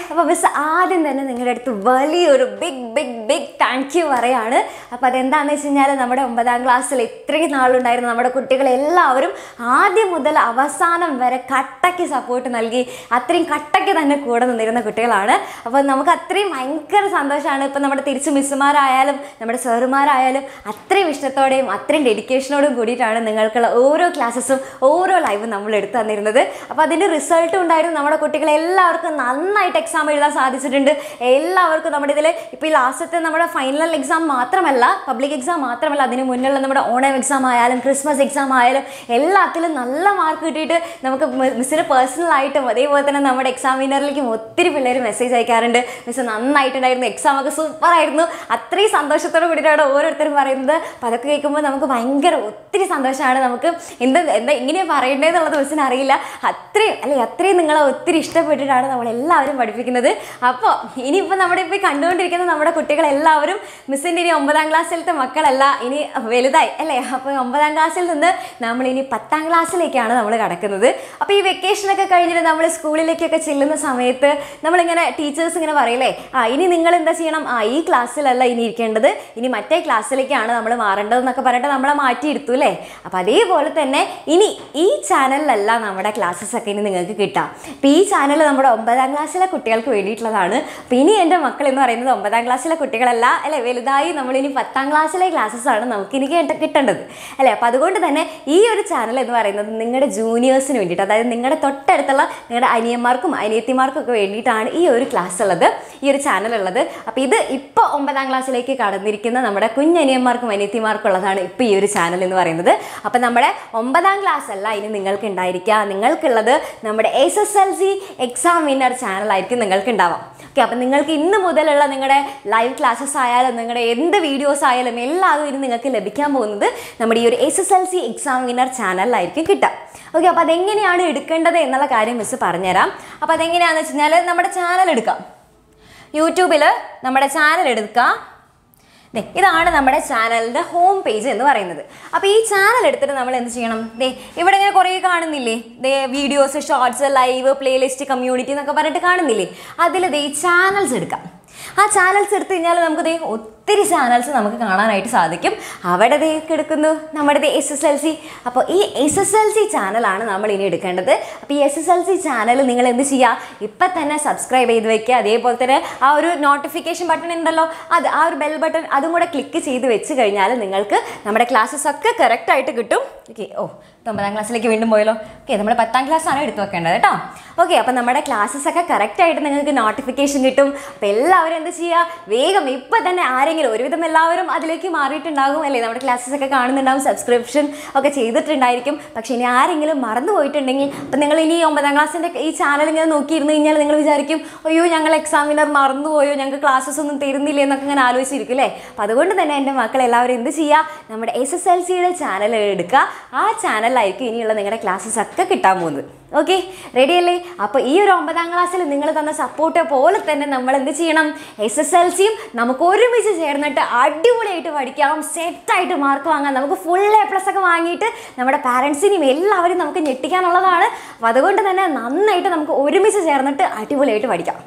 അപ്പോൾ മിസ് ആദ്യം തന്നെ നിങ്ങളുടെ അടുത്ത് വലിയൊരു big big big thank you പറയാണ് അപ്പോൾ അതെന്താണെന്ന് വെച്ച് കഴിഞ്ഞാൽ നമ്മുടെ ഒമ്പതാം ക്ലാസ്സിൽ ഇത്രയും നാളുണ്ടായിരുന്ന നമ്മുടെ കുട്ടികളെല്ലാവരും ആദ്യം മുതൽ അവസാനം വരെ കട്ടയ്ക്ക് സപ്പോർട്ട് നൽകി അത്രയും കട്ടയ്ക്ക് തന്നെ കൂടെ നിന്നിരുന്ന കുട്ടികളാണ് അപ്പോൾ നമുക്ക് അത്രയും ഭയങ്കര സന്തോഷമാണ് ഇപ്പം നമ്മുടെ തിരിച്ച് മിസ്സുമാരായാലും നമ്മുടെ സാറുമാരായാലും അത്രയും ഇഷ്ടത്തോടെയും അത്രയും ഡെഡിക്കേഷനോടും കൂടിയിട്ടാണ് നിങ്ങൾക്കുള്ള ഓരോ ക്ലാസ്സസും ഓരോ ലൈവും നമ്മൾ എടുത്തു തന്നിരുന്നത് അപ്പോൾ അതിൻ്റെ റിസൾട്ടും ഉണ്ടായിരുന്നു നമ്മുടെ കുട്ടികളെ എല്ലാവർക്കും നന്നായിട്ട് എക്സാം എഴുതാൻ സാധിച്ചിട്ടുണ്ട് എല്ലാവർക്കും നമ്മുടെ ഇതിൽ ഇപ്പോൾ ഈ ലാസ്റ്റത്തെ നമ്മുടെ ഫൈനൽ എക്സാം മാത്രമല്ല പബ്ലിക് എക്സാം മാത്രമല്ല അതിന് മുന്നുള്ള നമ്മുടെ ഓണം എക്സാം ആയാലും ക്രിസ്മസ് എക്സാം ആയാലും എല്ലാത്തിലും നല്ല മാർക്ക് കിട്ടിയിട്ട് നമുക്ക് മിസ്സിന് പേഴ്സണലായിട്ടും അതേപോലെ തന്നെ നമ്മുടെ എക്സാം വിന്നറിലേക്കും ഒത്തിരി പിള്ളേർ മെസ്സേജ് അയക്കാറുണ്ട് മിസ് നന്നായിട്ടുണ്ടായിരുന്നു എക്സാം ഒക്കെ സൂപ്പർ ആയിരുന്നു അത്രയും സന്തോഷത്തോട് കൂടിയിട്ടാണ് ഓരോരുത്തരും പറയുന്നത് അപ്പോൾ അതൊക്കെ കേൾക്കുമ്പോൾ നമുക്ക് ഭയങ്കര ഒത്തിരി സന്തോഷമാണ് നമുക്ക് എന്ത് എന്താ ഇങ്ങനെയാണ് പറയേണ്ടതെന്നുള്ളത് മിസ്സിന് അറിയില്ല അത്രയും അല്ലെ അത്രയും നിങ്ങളെ ഒത്തിരി ഇഷ്ടപ്പെട്ടിട്ടാണ് നമ്മളെല്ലാവരും പഠിപ്പിക്കുന്നത് അപ്പോൾ ഇനിയിപ്പോൾ നമ്മുടെ ഇപ്പോൾ ഈ കണ്ടുകൊണ്ടിരിക്കുന്ന നമ്മുടെ കുട്ടികളെല്ലാവരും മിസ്സിൻ്റെ ഇനി ഒമ്പതാം ക്ലാസ്സിലത്തെ മക്കളല്ല ഇനി വലുതായി അല്ലേ അപ്പോൾ ഒമ്പതാം ക്ലാസ്സിൽ നിന്ന് നമ്മൾ ഇനി പത്താം ക്ലാസ്സിലേക്കാണ് നമ്മൾ കടക്കുന്നത് അപ്പോൾ ഈ വെക്കേഷനൊക്കെ കഴിഞ്ഞിട്ട് നമ്മൾ സ്കൂളിലേക്കൊക്കെ ചെല്ലുന്ന സമയത്ത് നമ്മളിങ്ങനെ ടീച്ചേഴ്സ് ഇങ്ങനെ പറയില്ലേ ആ ഇനി നിങ്ങൾ എന്താ ചെയ്യണം ആ ഈ ക്ലാസ്സിലല്ല ഇനി ഇരിക്കേണ്ടത് ഇനി മറ്റേ ക്ലാസ്സിലേക്കാണ് നമ്മൾ മാറേണ്ടതെന്നൊക്കെ പറഞ്ഞിട്ട് നമ്മളെ മാറ്റിയെടുത്തു അല്ലേ അപ്പോൾ അതേപോലെ തന്നെ ഇനി ഈ ചാനലിലല്ല നമ്മുടെ ക്ലാസ്സസ് ഒക്കെ ഇനി നിങ്ങൾക്ക് കിട്ടാം അപ്പോൾ ഈ ചാനൽ നമ്മുടെ ഒമ്പതാം ക്ലാസ്സിലെ കുട്ടികൾക്ക് വേണ്ടിയിട്ടുള്ളതാണ് അപ്പോൾ ഇനി എൻ്റെ മക്കൾ എന്ന് പറയുന്നത് ഒമ്പതാം ക്ലാസ്സിലെ കുട്ടികളല്ല അല്ലേ വലുതായി നമ്മളിനി പത്താം ക്ലാസ്സിലെ ക്ലാസ്സസ് ആണ് നമുക്ക് ഇനി കേട്ട കിട്ടേണ്ടത് അല്ലേ അപ്പോൾ അതുകൊണ്ട് തന്നെ ഈ ഒരു ചാനൽ എന്ന് പറയുന്നത് നിങ്ങളുടെ ജൂനിയേഴ്സിന് വേണ്ടിയിട്ട് അതായത് നിങ്ങളുടെ തൊട്ടടുത്തുള്ള നിങ്ങളുടെ അനിയന്മാർക്കും അനിയത്തിമാർക്കും ഒക്കെ വേണ്ടിയിട്ടാണ് ഈ ഒരു ക്ലാസ് ഉള്ളത് ഈ ഒരു ചാനൽ ഉള്ളത് അപ്പോൾ ഇത് ഇപ്പോൾ ഒമ്പതാം ക്ലാസ്സിലേക്ക് കടന്നിരിക്കുന്ന നമ്മുടെ കുഞ്ഞനിയന്മാർക്കും അനിയത്തിമാർക്കും ഉള്ളതാണ് ഇപ്പോൾ ഈ ഒരു ചാനൽ എന്ന് പറയുന്നത് അപ്പോൾ നമ്മുടെ ഒമ്പതാം ക്ലാസ് അല്ല ഇനി നിങ്ങൾക്ക് ഉണ്ടായിരിക്കുക നിങ്ങൾക്കുള്ളത് നമ്മുടെ S S L C exam winner ചാനലായിരിക്കും നിങ്ങൾക്ക് ഉണ്ടാവാം ഓക്കെ അപ്പം നിങ്ങൾക്ക് ഇന്ന് മുതലുള്ള നിങ്ങളുടെ ലൈവ് ക്ലാസ്സസ് ആയാലും നിങ്ങളുടെ എന്ത് വീഡിയോസ് ആയാലും എല്ലാതും ഇനി നിങ്ങൾക്ക് ലഭിക്കാൻ പോകുന്നത് നമ്മുടെ ഈ ഒരു S S L C exam winner ചാനലിലായിരിക്കും കിട്ടുക ഓക്കെ അപ്പോൾ അതെങ്ങനെയാണ് എടുക്കേണ്ടത് എന്നുള്ള കാര്യം മിസ് പറഞ്ഞുതരാം അപ്പോൾ അതെങ്ങനെയാണെന്ന് വെച്ച് കഴിഞ്ഞാൽ നമ്മുടെ ചാനൽ എടുക്കാം യൂട്യൂബിൽ നമ്മുടെ ചാനൽ എടുക്കുക ദേ ഇതാണ് നമ്മുടെ ചാനലിൻ്റെ ഹോം പേജ് എന്ന് പറയുന്നത് അപ്പോൾ ഈ ചാനൽ എടുത്തിട്ട് നമ്മൾ എന്ത് ചെയ്യണം ദേ ഇവിടെ ഇങ്ങനെ കുറേ കാണുന്നില്ലേ ദേ videos shorts live playlist community എന്നൊക്കെ പറഞ്ഞിട്ട് കാണുന്നില്ലേ അതിൽ ദേ ഈ ചാനൽസ് എടുക്കാം ആ ചാനൽസ് എടുത്തു കഴിഞ്ഞാൽ നമുക്ക് ദേ ഒത്തിരി ചാനൽസ് നമുക്ക് കാണാനായിട്ട് സാധിക്കും അവിടെ ദേ കിടക്കുന്നു നമ്മുടെ എസ് എസ് എൽ സി അപ്പോൾ ഈ എസ് എസ് എൽ സി ചാനലാണ് നമ്മൾ ഇനി എടുക്കേണ്ടത് അപ്പോൾ ഈ S S L C channel നിങ്ങൾ എന്ത് ചെയ്യുക ഇപ്പം തന്നെ സബ്സ്ക്രൈബ് ചെയ്ത് വെക്കുക അതേപോലെ തന്നെ ആ ഒരു നോട്ടിഫിക്കേഷൻ ബട്ടൺ ഉണ്ടല്ലോ അത് ആ ഒരു ബെൽ ബട്ടൺ അതും കൂടെ ക്ലിക്ക് ചെയ്ത് വെച്ച് കഴിഞ്ഞാൽ നിങ്ങൾക്ക് നമ്മുടെ ക്ലാസ്സസ് ഒക്കെ കറക്റ്റ് ആയിട്ട് കിട്ടും ഓക്കെ ഓ ഒമ്പതാം ക്ലാസ്സിലേക്ക് വീണ്ടും പോയല്ലോ ഓക്കെ നമ്മുടെ പത്താം ക്ലാസ് ആണ് എടുത്തു വെക്കേണ്ടത് കേട്ടോ ഓക്കെ അപ്പം നമ്മുടെ ക്ലാസ്സസ് ഒക്കെ കറക്റ്റ് ആയിട്ട് നിങ്ങൾക്ക് നോട്ടിഫിക്കേഷൻ കിട്ടും അപ്പം എല്ലാവരും എന്ത് ചെയ്യുക വേഗം ഇപ്പം തന്നെ ആരെങ്കിലും ഒരുവിധം എല്ലാവരും അതിലേക്ക് മാറിയിട്ടുണ്ടാകും അല്ലേ നമ്മുടെ ക്ലാസ്സസ് ഒക്കെ കാണുന്നുണ്ടാവും സബ്സ്ക്രിപ്ഷൻ ഒക്കെ ചെയ്തിട്ടുണ്ടായിരിക്കും പക്ഷേ ഇനി ആരെങ്കിലും മറന്നു പോയിട്ടുണ്ടെങ്കിൽ അപ്പം നിങ്ങൾ ഇനി ഒമ്പതാം ക്ലാസ്സിൻ്റെ ഈ ചാനൽ ഇങ്ങനെ നോക്കിയിരുന്നു കഴിഞ്ഞാൽ നിങ്ങൾ വിചാരിക്കും അയ്യോ ഞങ്ങൾ എക്സാമിനർ മറന്നുപോയോ ഞങ്ങൾക്ക് ക്ലാസ്സസ് ഒന്നും തരുന്നില്ലേ എന്നൊക്കെ ഇങ്ങനെ ആലോചിച്ചിരിക്കും അല്ലേ അപ്പം അതുകൊണ്ട് തന്നെ എൻ്റെ മക്കൾ എല്ലാവരും എന്ത് ചെയ്യുക നമ്മുടെ എസ് എസ് എൽ സിയുടെ ചാനൽ എടുക്കുക ആ ചാനലിലായിരിക്കും ഇനിയുള്ള നിങ്ങളുടെ ക്ലാസ്സസ് ഒക്കെ കിട്ടാൻ പോകുന്നത് ഓക്കെ റെഡി അല്ലേ അപ്പോൾ ഈ ഒരു ഒമ്പതാം ക്ലാസ്സിൽ നിങ്ങൾ തന്ന സപ്പോർട്ട് പോലെ തന്നെ നമ്മൾ എന്ത് ചെയ്യണം എസ് എസ് എൽ സിയും നമുക്ക് ഒരുമിച്ച് ചേർന്നിട്ട് അടിപൊളിയായിട്ട് പഠിക്കാം സെറ്റായിട്ട് മാർക്ക് വാങ്ങാം നമുക്ക് ഫുൾ എ പ്ലസ് ഒക്കെ വാങ്ങിയിട്ട് നമ്മുടെ പാരൻസിനെയും എല്ലാവരും നമുക്ക് ഞെട്ടിക്കാനുള്ളതാണ് അപ്പോൾ അതുകൊണ്ട് തന്നെ നന്നായിട്ട് നമുക്ക് ഒരുമിച്ച് ചേർന്നിട്ട് അടിപൊളിയായിട്ട് പഠിക്കാം